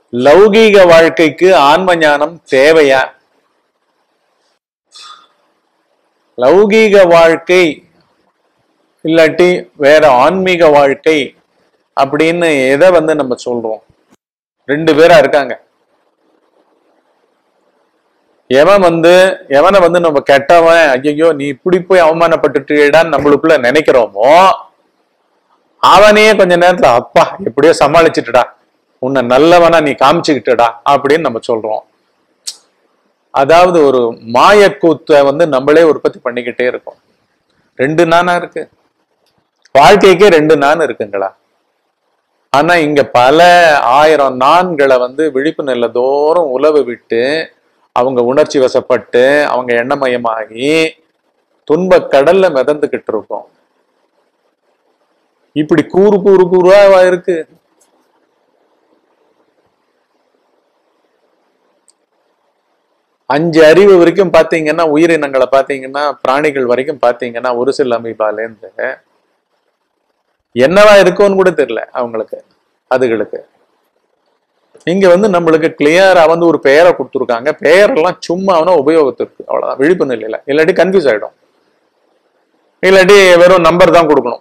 லௌகீக வாழ்க்கைக்கு ஆன்ம ஞானம் தேவையா லௌகீக வாழ்க்கை இல்லாட்டி வேற ஆன்மீக வாழ்க்கை அப்படின்னு எதை வந்து நம்ம சொல்றோம் ரெண்டு பேரா இருக்காங்க எவன் வந்து எவனை வந்து நம்ம கெட்டவன் ஐயோ நீ இப்படி போய் அவமானப்பட்டுட்டேடான்னு நம்மளுக்குள்ள நினைக்கிறோமோ அவனையே கொஞ்ச நேரத்துல அப்பா எப்படியோ சமாளிச்சுட்டுடா உன்னை நல்லவனா நீ காமிச்சுக்கிட்டுடா அப்படின்னு நம்ம சொல்றோம் அதாவது ஒரு மாயக்கூத்தை வந்து நம்மளே உற்பத்தி பண்ணிக்கிட்டே இருக்கோம் ரெண்டு நானா இருக்கு வாழ்க்கைக்கே ரெண்டு நான் இருக்குங்களா ஆனா இங்க பல ஆயிரம் நான்களை வந்து விழிப்பு நிலை தோறும் உழவு விட்டு அவங்க உணர்ச்சி வசப்பட்டு அவங்க எண்ணமயமாகி துன்ப கடல்ல மிதந்துகிட்டு இருக்கோம் இப்படி கூறு கூறு கூறா இருக்கு அஞ்சு அறிவு வரைக்கும் பாத்தீங்கன்னா உயிரினங்களை பாத்தீங்கன்னா பிராணிகள் வரைக்கும் பாத்தீங்கன்னா ஒரு சில அமீபாலேருந்து என்னவா இருக்கும்னு கூட தெரியல அவங்களுக்கு அதுகளுக்கு இங்க வந்து நம்மளுக்கு கிளியரா வந்து ஒரு பெயரை கொடுத்துருக்காங்க பெயரெல்லாம் சும்மா அவனா உபயோகத்திற்கு அவ்வளவுதான் விழிப்பு நிலையில இல்லாட்டி கன்ஃபியூஸ் ஆயிடும் இல்லாட்டி வெறும் நம்பர் தான் கொடுக்கணும்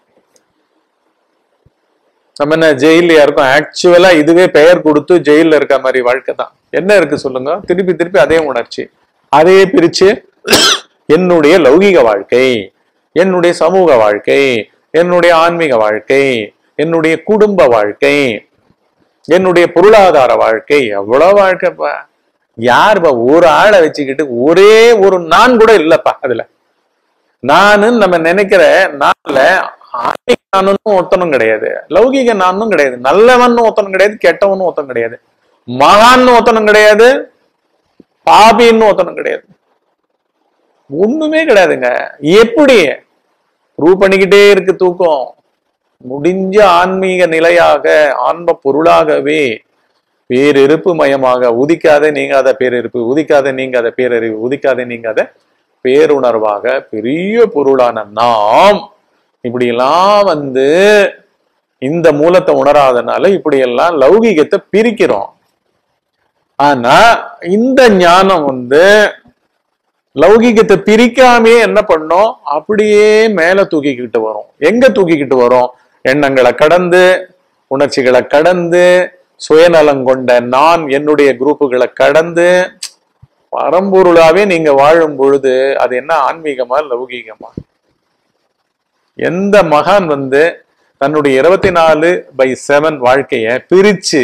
நம்ம என்ன ஜெயிலையா இருக்கும் ஆக்சுவலா இதுவே பெயர் கொடுத்து ஜெயில இருக்க மாதிரி வாழ்க்கை தான் என்ன இருக்கு சொல்லுங்க திருப்பி திருப்பி அதே உணர்ச்சி அதையே பிரிச்சு என்னுடைய லௌகிக வாழ்க்கை என்னுடைய சமூக வாழ்க்கை என்னுடைய ஆன்மீக வாழ்க்கை என்னுடைய குடும்ப வாழ்க்கை என்னுடைய பொருளாதார வாழ்க்கை எவ்வளவு வாழ்க்கைப்பா யாருப்பா ஒரு ஆளை வச்சுக்கிட்டு ஒரே ஒரு நான் கூட இல்லப்பா அதுல நானு நம்ம நினைக்கிற நான்ல ஆன்மீக நானும் ஒருத்தனும் கிடையாது லௌகிக நானும் கிடையாது நல்லவன் ஒருத்தனும் கிடையாது கெட்டவனும் ஒருத்தனும் கிடையாது மகான்னு ஒருத்தனும் கிடையாது பாபின்னு ஒருத்தனும் கிடையாது ஒண்ணுமே கிடையாதுங்க எப்படி ப்ரூவ் பண்ணிக்கிட்டே இருக்கு தூக்கம் முடிஞ்ச ஆன்மீக நிலையாக ஆன்ம பொருளாகவே பேரிருப்பு மயமாக உதிக்காத நீங்காத பேரிருப்பு உதிக்காத நீங்காத பேரறிவு உதிக்காத நீங்காத பேருணர்வாக பெரிய பொருளான நாம் இப்படியெல்லாம் வந்து இந்த மூலத்தை உணராதனால இப்படியெல்லாம் லௌகிகத்தை பிரிக்கிறோம் ஆனா இந்த ஞானம் வந்து லௌகிகத்தை பிரிக்காமே என்ன பண்ணோம் அப்படியே மேல தூக்கிக்கிட்டு வரும் எங்க தூக்கிக்கிட்டு வரும் எண்ணங்களை கடந்து உணர்ச்சிகளை கடந்து சுயநலம் கொண்ட நான் என்னுடைய குரூப்புகளை கடந்து பரம்பொருளாவே நீங்க வாழும் பொழுது அது என்ன ஆன்மீகமா லௌகீகமா எந்த மகான் வந்து தன்னுடைய இருபத்தி நாலு பை செவன் வாழ்க்கைய பிரிச்சு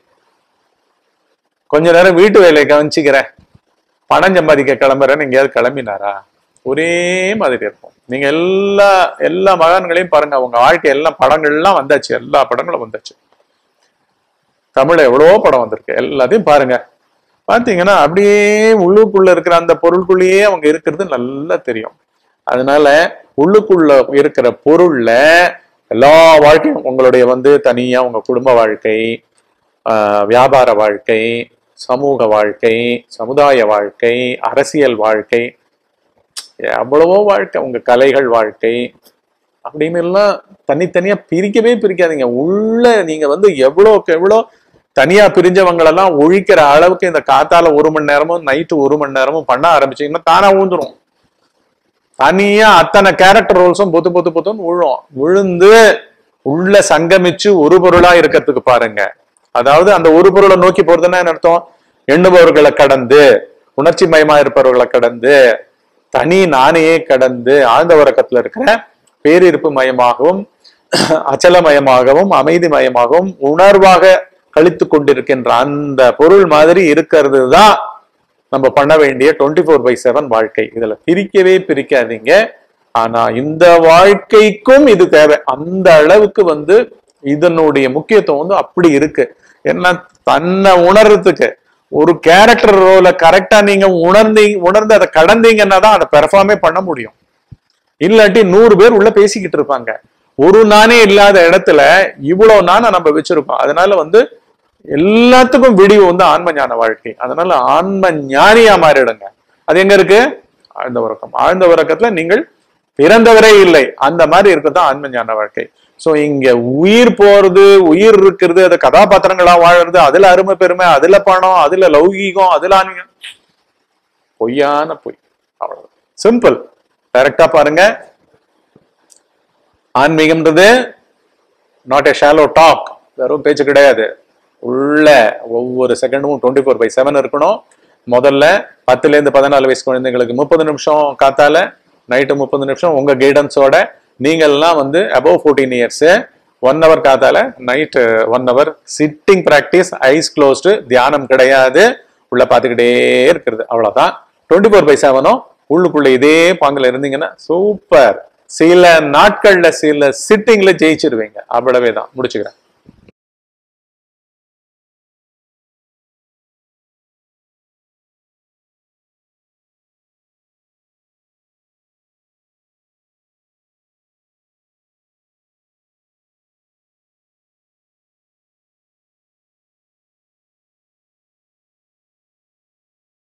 கொஞ்ச நேரம் வீட்டு வேலையை கவனிச்சுக்கிறேன் பணம் சம்பாதிக்க கிளம்புறேன்னு எங்கேயாவது கிளம்பினாரா ஒரே மாதிரி இருக்கும் நீங்க எல்லா எல்லா மகான்களையும் பாருங்க அவங்க வாழ்க்கை எல்லாம் படங்கள்லாம் வந்தாச்சு எல்லா படங்களும் வந்தாச்சு தமிழ்ல எவ்வளவோ படம் வந்திருக்கு எல்லாத்தையும் பாருங்க பாத்தீங்கன்னா அப்படியே உள்ளுக்குள்ள இருக்கிற அந்த பொருளுக்குள்ளேயே அவங்க இருக்கிறது நல்லா தெரியும் அதனால உள்ளுக்குள்ள இருக்கிற பொருள்ல எல்லா வாழ்க்கையும் உங்களுடைய வந்து தனியா உங்க குடும்ப வாழ்க்கை ஆஹ் வியாபார வாழ்க்கை சமூக வாழ்க்கை சமுதாய வாழ்க்கை அரசியல் வாழ்க்கை எவ்வளவோ வாழ்க்கை உங்க கலைகள் வாழ்க்கை அப்படின்னு எல்லாம் தனித்தனியா பிரிக்கவே பிரிக்காதீங்க உள்ள நீங்க வந்து எவ்வளோக்கு எவ்வளோ தனியா பிரிஞ்சவங்களெல்லாம் ஒழிக்கிற அளவுக்கு இந்த காத்தால ஒரு மணி நேரமும் நைட்டு ஒரு மணி நேரமும் பண்ண ஆரம்பிச்சீங்கன்னா தானா ஊந்துரும் தனியா அத்தனை கேரக்டர் ரோல்ஸும் பொத்து பொத்து பொத்துன்னு விழும் விழுந்து உள்ள சங்கமிச்சு ஒரு பொருளா இருக்கிறதுக்கு பாருங்க அதாவது அந்த ஒரு பொருளை நோக்கி போறதுன்னா என்ன அர்த்தம் எண்ணுபவர்களை கடந்து உணர்ச்சி மயமா இருப்பவர்களை கடந்து தனி நானையே கடந்து ஆழ்ந்த உறக்கத்துல இருக்கிற பேரிருப்பு மயமாகவும் அச்சலமயமாகவும் அமைதி மயமாகவும் உணர்வாக கழித்து கொண்டிருக்கின்ற அந்த பொருள் மாதிரி இருக்கிறது தான் நம்ம பண்ண வேண்டிய டுவெண்ட்டி ஃபோர் பை செவன் வாழ்க்கை இதுல பிரிக்கவே பிரிக்காதீங்க ஆனா இந்த வாழ்க்கைக்கும் இது தேவை அந்த அளவுக்கு வந்து இதனுடைய முக்கியத்துவம் வந்து அப்படி இருக்கு ஏன்னா தன்னை உணர்றதுக்கு ஒரு கேரக்டர் ரோலை கரெக்டா நீங்க உணர்ந்தீங்க உணர்ந்து அதை கடந்தீங்கன்னா தான் அதை பெர்ஃபார்மே பண்ண முடியும் இல்லாட்டி நூறு பேர் உள்ள பேசிக்கிட்டு இருப்பாங்க ஒரு நானே இல்லாத இடத்துல இவ்வளவு நானை நம்ம வச்சிருக்கோம் அதனால வந்து எல்லாத்துக்கும் விடிவு வந்து ஆன்ம ஞான வாழ்க்கை அதனால ஆன்ம ஞானியா மாறிடுங்க அது எங்க இருக்கு ஆழ்ந்த உறக்கம் ஆழ்ந்த உறக்கத்துல நீங்கள் பிறந்தவரே இல்லை அந்த மாதிரி இருக்கதான் ஆன்ம ஞான வாழ்க்கை சோ இங்க உயிர் போறது உயிர் இருக்கிறது அது கதாபாத்திரங்களா வாழறது அதுல அருமை பெருமை அதுல பணம் அதுல லௌகீகம் அதுல ஆன்மீகம் பொய்யான பொய் அவ்வளவு சிம்பிள் டைரக்டா பாருங்க ஆன்மீகம்ன்றது நாட் எ ஷாலோ டாக் வெறும் பேச்சு கிடையாது உள்ள ஒவ்வொரு செகண்டும் டுவெண்ட்டி ஃபோர் பை செவன் இருக்கணும் முதல்ல பத்துல இருந்து பதினாலு வயசு குழந்தைங்களுக்கு முப்பது நிமிஷம் காத்தால நைட்டு முப்பது நிமிஷம் உங்க கைடன்ஸோட நீங்கள்லாம் வந்து above fourteen years one hour காத்தால night one hour sitting practice eyes closed தியானம் கிடையாது உள்ள பார்த்துக்கிட்டே இருக்கிறது அவ்வளவுதான் டுவெண்ட்டி ஃபோர் பை செவனும் உள்ளுக்குள்ள இதே பாங்குல இருந்தீங்கன்னா சூப்பர் சில நாட்கள்ல சில சிட்டிங்ல ஜெயிச்சிருவீங்க அவ்வளவே தான் முடிச்சுக்கிறேன்